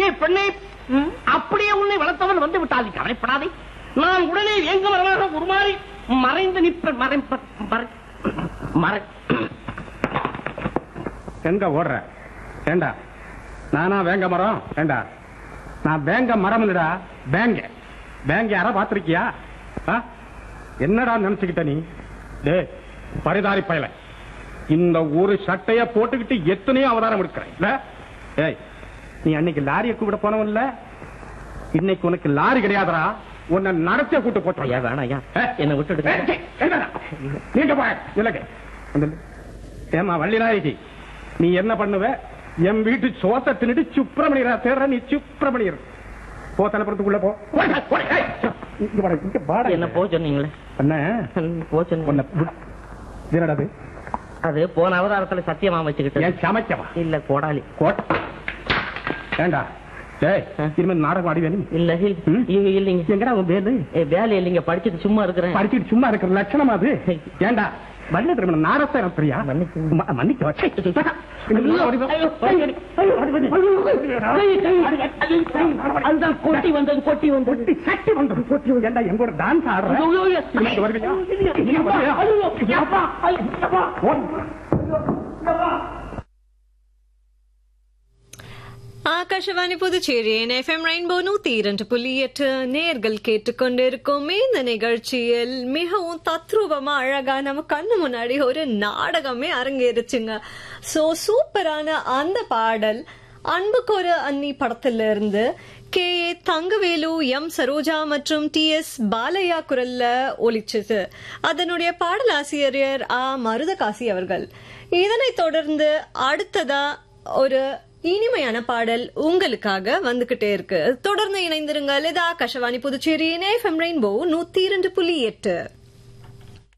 பெண்ணே அப்படியே உன்னை வளர்த்தவன் வந்து விட்டாது கவலைப்படாதே நான் உடனே வேங்க மரமாக உருமாறி மறைந்து நிற்ப மறை மறை மறை எங்க ஓடுற ஏண்டா நானா வேங்க மரம் ஏண்டா நான் வேங்க மரம் இல்லடா பேங்க பேங்க யாரா பாத்திருக்கியா ஆ? என்னடா நினைச்சுக்கிட்ட நீ டே பரிதாரி பயல இந்த ஒரு சட்டைய போட்டுக்கிட்டு எத்தனையோ அவதாரம் எடுக்கிறேன் இல்ல? ஏய் நீ அன்னைக்கு லாரியை கூப்பிட போனவன்ல இன்னைக்கு உனக்கு லாரி கிடையாதுடா உன்னை நடத்திய கூட்டு போட்டோம் ஐயா வேணாம் ஐயா ஏ? என்னை விட்டுடுங்க ஏய், ஏய், என்னடா? நீங்க போய் இல்லங்க ஏமா வள்ளி நாயகி நீ என்ன பண்ணுவ என் வீட்டு சோத்த தின்னுட்டு சுப்பிரமணியரா தேடுற நீ சுப்பிரமணியர் போ தலைப்புறத்துக்குள்ள போ ஓடு, ஓடு, ஏய், இங்க வாடா, இங்க வாடா. என்ன போ சொன்னீங்களே என்ன போ சொன்னீங்க உன்னை வி- இது என்னடா இது? அது போன அவதாரத்துல சத்தியமா வச்சுக்கிட்டு ஏன் சமைக்கவா இல்ல கோடாலி கோட் ஏண்டா டேய் இனிமேல் நாடகம் ஆடி வேணும் இல்ல இல்ல ம்? இல்ல- இல்லைங்க எங்கடா உன் பேரு ஏ, வேலை இல்லைங்க படிச்சுட்டு சும்மா இருக்கிறேன் படிச்சுட்டு சும்மா இருக்கிற லட்சணமா அது ஏண்டா வல்ல திருமணம் நாரத்தை நடத்துறியா மன்னிச்சுங்க. ம- மன்னிக்க சே, சே, சே. ஐயோ, ஐயோ, அதுதான் கொட்டி வந்தது கொட்டி வந்தது கொட்டி சட்டி வந்தது கொட்டி வந்து ஏண்டா எங்க ஒரு டான்ஸ் ஆடுற ஐயோ, ஐயோ. இன்னைக்கு வருவியா? ஐயோ, இன்னைக்கு வருவியா? ஐயோ, அப்பா, ஐயோ, அப்பா. ஓடு. ஆகாஷவாணி புதுச்சேரியின் எஃப்எம் ரெயின்போ நூத்தி இரண்டு புள்ளி எட்டு நேர்கள் கேட்டுக்கொண்டிருக்கும் இந்த நிகழ்ச்சியில் மிகவும் தத்ரூபமா அழகா நம்ம கண்ணு முன்னாடி ஒரு நாடகமே அரங்கேறுச்சுங்க சோ சூப்பரான அந்த பாடல் அன்புக்கு ஒரு அன்னி படத்துல இருந்து K A Thangavelu M Saroja மற்றும் டி எஸ் பாலையா குரல்ல ஒலிச்சது அதனுடைய பாடலாசிரியர் ஆ மருதகாசி அவர்கள் இதனைத் தொடர்ந்து அடுத்ததா ஒரு இனிமையான பாடல் உங்களுக்காக வந்துகிட்டே இருக்கு தொடர்ந்து இணைந்திருங்கள் இது ஆகாஷவாணி புதுச்சேரியின் எஃப்எம் ரெயின்போ நூத்தி இரண்டு புள்ளி எட்டு